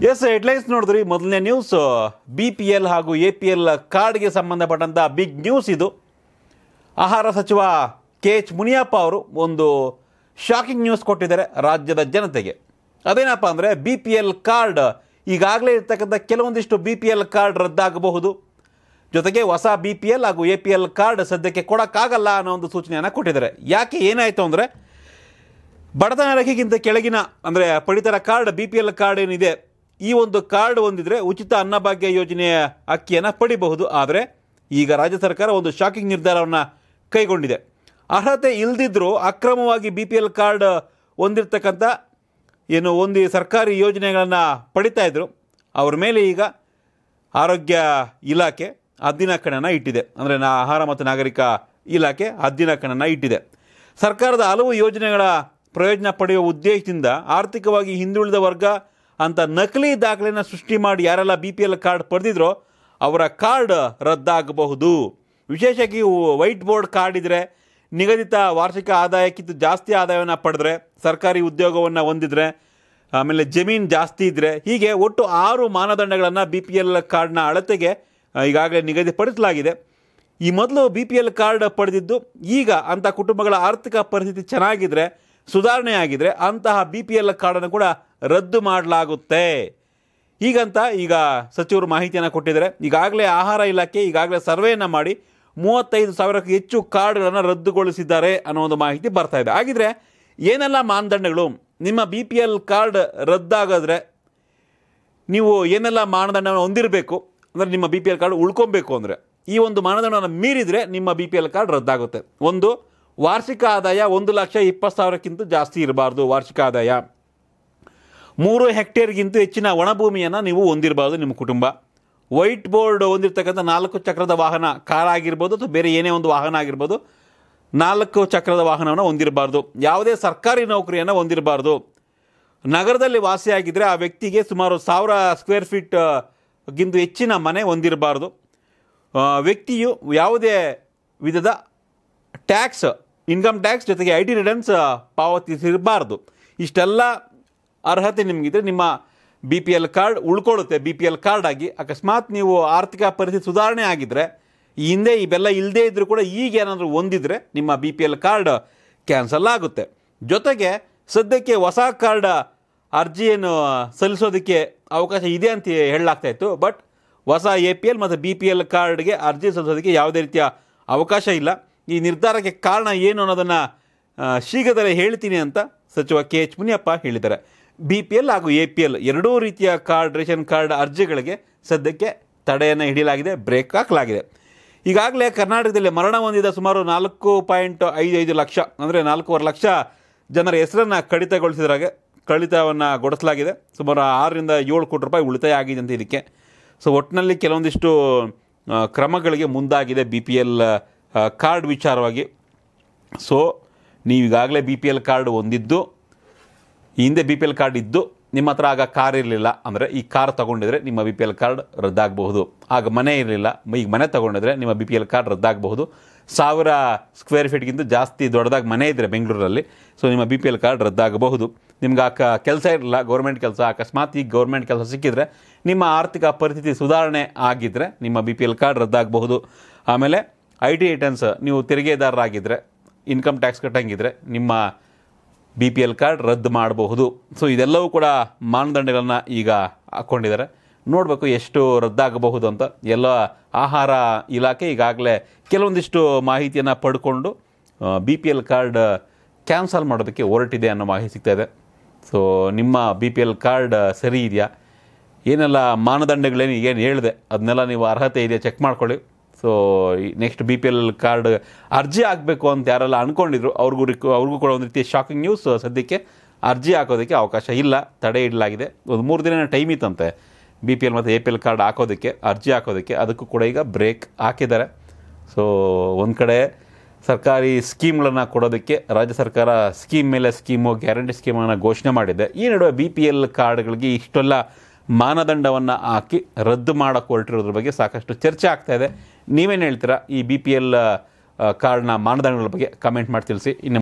S headlines ನೋಡಿದ್ರಿ ಮೊದಲನೇ news B P L ಹಾಗೂ ಎ ಪಿ ಎಲ್ ಕಾರ್ಡ್ಗೆ ಸಂಬಂಧಪಟ್ಟಂಥ ಬಿಗ್ ನ್ಯೂಸ್ ಇದು ಆಹಾರ ಸಚಿವ ಕೆ ಎಚ್ ಮುನಿಯಪ್ಪ ಅವರು ಒಂದು ಶಾಕಿಂಗ್ ನ್ಯೂಸ್ ಕೊಟ್ಟಿದ್ದಾರೆ ರಾಜ್ಯದ ಜನತೆಗೆ ಅದೇನಪ್ಪ ಅಂದರೆ ಬಿ ಪಿ ಎಲ್ ಕಾರ್ಡ್ ಈಗಾಗಲೇ ಇರ್ತಕ್ಕಂಥ ಕೆಲವೊಂದಿಷ್ಟು ಬಿ ಪಿ ಎಲ್ ಕಾರ್ಡ್ ರದ್ದಾಗಬಹುದು ಜೊತೆಗೆ ಹೊಸ ಬಿ ಪಿ ಎಲ್ ಹಾಗೂ ಎ ಪಿ ಎಲ್ ಕಾರ್ಡ್ ಸದ್ಯಕ್ಕೆ ಕೊಡೋಕ್ಕಾಗಲ್ಲ ಅನ್ನೋ ಒಂದು ಸೂಚನೆಯನ್ನು ಕೊಟ್ಟಿದ್ದಾರೆ ಯಾಕೆ ಏನಾಯಿತು ಅಂದರೆ ಬಡತನ ರೇಖೆಗಿಂತ ಕೆಳಗಿನ ಅಂದರೆ ಪಡಿತರ card B P L card ಏನಿದೆ ಈ ಒಂದು ಕಾರ್ಡ್ ಹೊಂದಿದ್ರೆ ಉಚಿತ ಅನ್ನಭಾಗ್ಯ ಯೋಜನೆಯ ಅಕ್ಕಿಯನ್ನು ಪಡಿಬಹುದು ಆದರೆ ಈಗ ರಾಜ್ಯ ಸರ್ಕಾರ ಒಂದು ಶಾಕಿಂಗ್ ನಿರ್ಧಾರವನ್ನು ಕೈಗೊಂಡಿದೆ ಅರ್ಹತೆ ಇಲ್ಲದಿದ್ದರೂ ಅಕ್ರಮವಾಗಿ ಬಿ ಪಿ ಎಲ್ ಕಾರ್ಡ್ ಹೊಂದಿರತಕ್ಕಂಥ ಏನು ಒಂದು ಸರ್ಕಾರಿ ಯೋಜನೆಗಳನ್ನು ಪಡಿತಾ ಇದ್ರು ಅವ್ರ ಮೇಲೆ ಈಗ ಆರೋಗ್ಯ ಇಲಾಖೆ ಹದ್ದಿನ ಕಣನ ಇಟ್ಟಿದೆ ಅಂದರೆ ನಾ ಆಹಾರ ಮತ್ತು ನಾಗರಿಕ ಇಲಾಖೆ ಹದ್ದಿನ ಕಣನ ಇಟ್ಟಿದೆ ಸರ್ಕಾರದ ಹಲವು ಯೋಜನೆಗಳ ಪ್ರಯೋಜನ ಪಡೆಯುವ ಉದ್ದೇಶದಿಂದ ಆರ್ಥಿಕವಾಗಿ ಹಿಂದುಳಿದ ವರ್ಗ ಅಂತ ನಕಲಿ ದಾಖಲೆಯನ್ನು ಸೃಷ್ಟಿ ಮಾಡಿ ಯಾರೆಲ್ಲ ಬಿ ಪಿ ಎಲ್ ಕಾರ್ಡ್ ಪಡೆದಿದ್ರೋ ಅವರ ಕಾರ್ಡ್ ರದ್ದಾಗಬಹುದು ವಿಶೇಷವಾಗಿ ವೈಟ್ ಬೋರ್ಡ್ ಕಾರ್ಡ್ ಇದ್ದರೆ ನಿಗದಿತ ವಾರ್ಷಿಕ ಆದಾಯಕ್ಕಿಂತ ಜಾಸ್ತಿ ಆದಾಯವನ್ನು ಪಡೆದ್ರೆ ಸರ್ಕಾರಿ ಉದ್ಯೋಗವನ್ನು ಹೊಂದಿದ್ರೆ ಆಮೇಲೆ ಜಮೀನು ಜಾಸ್ತಿ ಇದ್ದರೆ ಹೀಗೆ ಒಟ್ಟು ಆರು ಮಾನದಂಡಗಳನ್ನು ಬಿ ಪಿ ಎಲ್ ಕಾರ್ಡ್ನ ಅಳತೆಗೆ ಆ, ಈಗಾಗಲೇ ನಿಗದಿಪಡಿಸಲಾಗಿದೆ ಈ ಮೊದಲು ಬಿ ಪಿ ಎಲ್ ಕಾರ್ಡ್ ಪಡೆದಿದ್ದು ಈಗ ಅಂಥ ಕುಟುಂಬಗಳ ಆರ್ಥಿಕ ಪರಿಸ್ಥಿತಿ ಚೆನ್ನಾಗಿದ್ದರೆ ಸುಧಾರಣೆ ಆಗಿದ್ರೆ ಅಂತಹ ಬಿ ಪಿ ಎಲ್ ಕಾರ್ಡನ್ನು ಕೂಡ ರದ್ದು ಮಾಡಲಾಗುತ್ತೆ ಹೀಗಂತ ಈಗ ಸಚಿವರು ಮಾಹಿತಿಯನ್ನು ಕೊಟ್ಟಿದ್ದಾರೆ ಈಗಾಗಲೇ ಆಹಾರ ಇಲಾಖೆ ಈಗಾಗಲೇ ಸರ್ವೆಯನ್ನು ಮಾಡಿ ಮೂವತ್ತೈದು ಸಾವಿರಕ್ಕೂ ಹೆಚ್ಚು ಕಾರ್ಡ್ಗಳನ್ನು ರದ್ದುಗೊಳಿಸಿದ್ದಾರೆ ಅನ್ನೋ ಒಂದು ಮಾಹಿತಿ ಬರ್ತಾ ಇದೆ ಹಾಗಿದ್ರೆ ಏನೆಲ್ಲ ಮಾನದಂಡಗಳು ನಿಮ್ಮ ಬಿ ಪಿ ಎಲ್ ಕಾರ್ಡ್ ರದ್ದಾಗಾದ್ರೆ ನೀವು ಏನೆಲ್ಲ ಮಾನದಂಡವನ್ನು ಹೊಂದಿರಬೇಕು ಅಂದರೆ ನಿಮ್ಮ ಬಿ ಪಿ ಎಲ್ ಕಾರ್ಡ್ ಉಳ್ಕೊಬೇಕು ಅಂದರೆ ಈ ಒಂದು ಮಾನದಂಡವನ್ನು ಮೀರಿದರೆ ನಿಮ್ಮ ಬಿ ಪಿ ಎಲ್ ಕಾರ್ಡ್ ರದ್ದಾಗುತ್ತೆ ಒಂದು ವಾರ್ಷಿಕ ಆದಾಯ ಒಂದು ಲಕ್ಷ ಇಪ್ಪತ್ತು ಸಾವಿರಕ್ಕಿಂತ ಜಾಸ್ತಿ ಇರಬಾರ್ದು ವಾರ್ಷಿಕ ಆದಾಯ ಮೂರು ಹೆಕ್ಟೇರ್ಗಿಂತ ಹೆಚ್ಚಿನ ಒಣಭೂಮಿಯನ್ನು ನೀವು ಹೊಂದಿರಬಾರ್ದು ನಿಮ್ಮ ಕುಟುಂಬ ವೈಟ್ ಬೋರ್ಡ್ ಹೊಂದಿರತಕ್ಕಂಥ ನಾಲ್ಕು ಚಕ್ರದ ವಾಹನ ಕಾರ್ ಆಗಿರ್ಬೋದು ಅಥವಾ ಬೇರೆ ಏನೇ ಒಂದು ವಾಹನ ಆಗಿರ್ಬೋದು ನಾಲ್ಕು ಚಕ್ರದ ವಾಹನವನ್ನು ಹೊಂದಿರಬಾರ್ದು ಯಾವುದೇ ಸರ್ಕಾರಿ ನೌಕರಿಯನ್ನು ಹೊಂದಿರಬಾರ್ದು ನಗರದಲ್ಲಿ ವಾಸಿಯಾಗಿದ್ದರೆ ಆ ವ್ಯಕ್ತಿಗೆ ಸುಮಾರು ಸಾವಿರ ಸ್ಕ್ವೇರ್ ಫೀಟ್ ಆ, ಗಿಂತ ಹೆಚ್ಚಿನ ಮನೆ ಹೊಂದಿರಬಾರ್ದು ಆ, ವ್ಯಕ್ತಿಯು ಯಾವುದೇ ವಿಧದ ಟ್ಯಾಕ್ಸ್ ಇನ್ಕಮ್ ಟ್ಯಾಕ್ಸ್ ಜೊತೆಗೆ ಐ ಟಿ ರಿಟರ್ನ್ಸ್ ಪಾವತಿಸಿರಬಾರ್ದು ಇಷ್ಟೆಲ್ಲ ಅರ್ಹತೆ ನಿಮಗಿದ್ರೆ ನಿಮ್ಮ ಬಿ ಪಿ ಎಲ್ ಕಾರ್ಡ್ ಉಳ್ಕೊಳ್ಳುತ್ತೆ ಬಿ ಪಿ ಎಲ್ ಕಾರ್ಡ್ ಆಗಿ ಅಕಸ್ಮಾತ್ ನೀವು ಆರ್ಥಿಕ ಪರಿಸ್ಥಿತಿ ಸುಧಾರಣೆ ಆಗಿದ್ದರೆ ಈ ಹಿಂದೆ ಇವೆಲ್ಲ ಇಲ್ಲದೇ ಇದ್ದರೂ ಕೂಡ ಈಗ ಏನಾದರೂ ಹೊಂದಿದ್ರೆ ನಿಮ್ಮ B P L card cancel ಆಗುತ್ತೆ ಜೊತೆಗೆ ಸದ್ಯಕ್ಕೆ ಹೊಸ ಕಾರ್ಡ್ ಅರ್ಜಿಯನ್ನು ಸಲ್ಲಿಸೋದಕ್ಕೆ ಅವಕಾಶ ಇದೆ ಅಂತ ಹೇಳಲಾಗ್ತಾ ಇತ್ತು ಬಟ್ ಹೊಸ ಎ ಪಿ ಎಲ್ ಮತ್ತು ಬಿ ಪಿ ಎಲ್ ಕಾರ್ಡ್ಗೆ ಅರ್ಜಿ ಸಲ್ಲಿಸೋದಕ್ಕೆ ಯಾವುದೇ ರೀತಿಯ ಅವಕಾಶ ಇಲ್ಲ ಈ ನಿರ್ಧಾರಕ್ಕೆ ಕಾರಣ ಏನು ಅನ್ನೋದನ್ನು ಶೀಘ್ರದಲ್ಲೇ ಹೇಳ್ತೀನಿ ಅಂತ ಸಚಿವ ಕೆ ಎಚ್ ಮುನಿಯಪ್ಪ ಹೇಳಿದ್ದಾರೆ ಬಿ ಪಿ ಎಲ್ ಹಾಗೂ ಎ ಪಿ ಎಲ್ ಎರಡೂ ರೀತಿಯ ಕಾರ್ಡ್ ರೇಷನ್ ಕಾರ್ಡ್ ಅರ್ಜಿಗಳಿಗೆ ಸದ್ಯಕ್ಕೆ ತಡೆಯನ್ನು ಹಿಡಿಯಲಾಗಿದೆ ಬ್ರೇಕ್ ಹಾಕಲಾಗಿದೆ ಈಗಾಗಲೇ ಕರ್ನಾಟಕದಲ್ಲಿ ಮರಣ ಹೊಂದಿದ ಸುಮಾರು ನಾಲ್ಕು ಪಾಯಿಂಟ್ ಐದು ಐದು ಲಕ್ಷ ಅಂದರೆ ನಾಲ್ಕೂವರೆ ಲಕ್ಷ ಜನರ ಹೆಸರನ್ನು ಕಡಿತಗೊಳಿಸಿದ್ರಾಗೆ ಕಡಿತವನ್ನು ಗೊಳಿಸಲಾಗಿದೆ ಸುಮಾರು ಆರರಿಂದ ಏಳು ಕೋಟಿ ರೂಪಾಯಿ ಉಳಿತಾಯ ಆಗಿದೆ ಅಂತ ಇದಕ್ಕೆ ಸೊ ಒಟ್ಟಿನಲ್ಲಿ ಕೆಲವೊಂದಿಷ್ಟು ಆ, ಕ್ರಮಗಳಿಗೆ ಮುಂದಾಗಿದೆ ಬಿ ಪಿ ಎಲ್ ಕಾರ್ಡ್ ವಿಚಾರವಾಗಿ ಸೊ ನೀವು ಈಗಾಗಲೇ ಬಿ ಪಿ ಎಲ್ ಕಾರ್ಡ್ ಹೊಂದಿದ್ದು ಈ ಹಿಂದೆ ಬಿ ಪಿ ಎಲ್ ಕಾರ್ಡ್ ಇದ್ದು ನಿಮ್ಮ ಹತ್ರ ಆಗ ಕಾರ್ ಇರಲಿಲ್ಲ ಅಂದರೆ ಈ ಕಾರ್ ತಗೊಂಡಿದ್ರೆ ನಿಮ್ಮ ಬಿ ಪಿ ಎಲ್ ಕಾರ್ಡ್ ರದ್ದಾಗಬಹುದು ಆಗ ಮನೆ ಇರಲಿಲ್ಲ ಈಗ ಮನೆ ತಗೊಂಡಿದ್ರೆ ನಿಮ್ಮ ಬಿ ಪಿ ಎಲ್ ಕಾರ್ಡ್ ರದ್ದಾಗಬಹುದು ಸಾವಿರ ಸ್ಕ್ವೇರ್ ಫೀಟ್ಗಿಂತ ಜಾಸ್ತಿ ದೊಡ್ಡದಾಗಿ ಮನೆ ಇದ್ದರೆ ಬೆಂಗಳೂರಲ್ಲಿ ಸೊ ನಿಮ್ಮ ಬಿ ಪಿ ಎಲ್ ಕಾರ್ಡ್ ರದ್ದಾಗಬಹುದು ನಿಮ್ಗೆ ಆ ಕೆಲಸ ಇರಲಿಲ್ಲ ಗೌರ್ಮೆಂಟ್ ಕೆಲಸ ಅಕಸ್ಮಾತ್ ಈಗ ಗೌರ್ಮೆಂಟ್ ಕೆಲಸ ಸಿಕ್ಕಿದ್ರೆ ನಿಮ್ಮ ಆರ್ಥಿಕ ಪರಿಸ್ಥಿತಿ ಸುಧಾರಣೆ ಆಗಿದ್ದರೆ ನಿಮ್ಮ ಬಿ ಪಿ ಎಲ್ ಕಾರ್ಡ್ ರದ್ದಾಗಬಹುದು ಆಮೇಲೆ ಐ ಟಿ ರಿಟರ್ನ್ಸ್ ನೀವು ತೆರಿಗೆದಾರರಾಗಿದ್ದರೆ ಇನ್ಕಮ್ ಟ್ಯಾಕ್ಸ್ ಕಟ್ಟಂಗಿದ್ರೆ ನಿಮ್ಮ ಬಿ ಪಿ ಎಲ್ ಕಾರ್ಡ್ ರದ್ದು ಮಾಡಬಹುದು ಸೊ ಇದೆಲ್ಲವೂ ಕೂಡ ಮಾನದಂಡಗಳನ್ನು ಈಗ ಹಾಕ್ಕೊಂಡಿದ್ದಾರೆ ನೋಡಬೇಕು ಎಷ್ಟು ರದ್ದಾಗಬಹುದು ಅಂತ ಎಲ್ಲ ಆಹಾರ ಇಲಾಖೆ ಈಗಾಗಲೇ ಕೆಲವೊಂದಿಷ್ಟು ಮಾಹಿತಿಯನ್ನು ಪಡ್ಕೊಂಡು B P L card cancel ಮಾಡೋದಕ್ಕೆ ಹೊರಟಿದೆ ಅನ್ನೋ ಮಾಹಿತಿ ಸಿಗ್ತಾ ಇದೆ ಸೊ ನಿಮ್ಮ ಬಿ ಪಿ ಎಲ್ ಕಾರ್ಡ್ ಸರಿ ಇದೆಯಾ ಏನೆಲ್ಲ ಮಾನದಂಡಗಳೇನು ಏನು ಹೇಳಿದೆ ಅದನ್ನೆಲ್ಲ ನೀವು ಅರ್ಹತೆ ಇದೆಯಾ ಚೆಕ್ ಮಾಡ್ಕೊಳ್ಳಿ so next B P L card ಅರ್ಜಿ ಹಾಕಬೇಕು ಅಂತ ಯಾರೆಲ್ಲ ಅಂದ್ಕೊಂಡಿದ್ರು ಅವ್ರಿಗೂ ರಿಕ್ ಅವ್ರಿಗೂ ಕೂಡ ಒಂದು ರೀತಿಯ ಶಾಕಿಂಗ್ ನ್ಯೂಸ್ ಸದ್ಯಕ್ಕೆ ಅರ್ಜಿ ಹಾಕೋದಕ್ಕೆ ಅವಕಾಶ ಇಲ್ಲ ತಡೆ ಇಡಲಾಗಿದೆ ಒಂದು ಮೂರು ದಿನ ಟೈಮ್ ಇತ್ತಂತೆ ಬಿ ಪಿ ಎಲ್ ಮತ್ತು ಎ ಪಿ ಎಲ್ ಕಾರ್ಡ್ ಹಾಕೋದಕ್ಕೆ ಅರ್ಜಿ ಹಾಕೋದಕ್ಕೆ ಅದಕ್ಕೂ ಕೂಡ ಈಗ ಬ್ರೇಕ್ ಹಾಕಿದ್ದಾರೆ ಸೊ ಒಂದು ಕಡೆ ಸರ್ಕಾರಿ ಸ್ಕೀಮ್ಗಳನ್ನು ಕೊಡೋದಕ್ಕೆ ರಾಜ್ಯ ಸರ್ಕಾರ ಸ್ಕೀಮ್ ಮೇಲೆ ಸ್ಕೀಮು ಗ್ಯಾರಂಟಿ ಸ್ಕೀಮನ್ನು ಘೋಷಣೆ ಮಾಡಿದೆ ಈ ನಡುವೆ ಬಿ ಪಿ ಎಲ್ ಕಾರ್ಡ್ಗಳಿಗೆ ಇಷ್ಟೆಲ್ಲ ಮಾನದಂಡವನ್ನು ಹಾಕಿ ರದ್ದು ಮಾಡೋಕ್ಕೆ ಹೊರಟಿರೋದ್ರ ಬಗ್ಗೆ ಸಾಕಷ್ಟು ಚರ್ಚೆ ಆಗ್ತಾ ಇದೆ ನೀವೇನು ಹೇಳ್ತೀರಾ ಈ ಬಿ ಪಿ ಎಲ್ ಕಾರ್ಡ್ನ ಮಾನದಂಡಗಳ ಬಗ್ಗೆ ಕಮೆಂಟ್ ಮಾಡಿ ತಿಳಿಸಿ ಇನ್ನು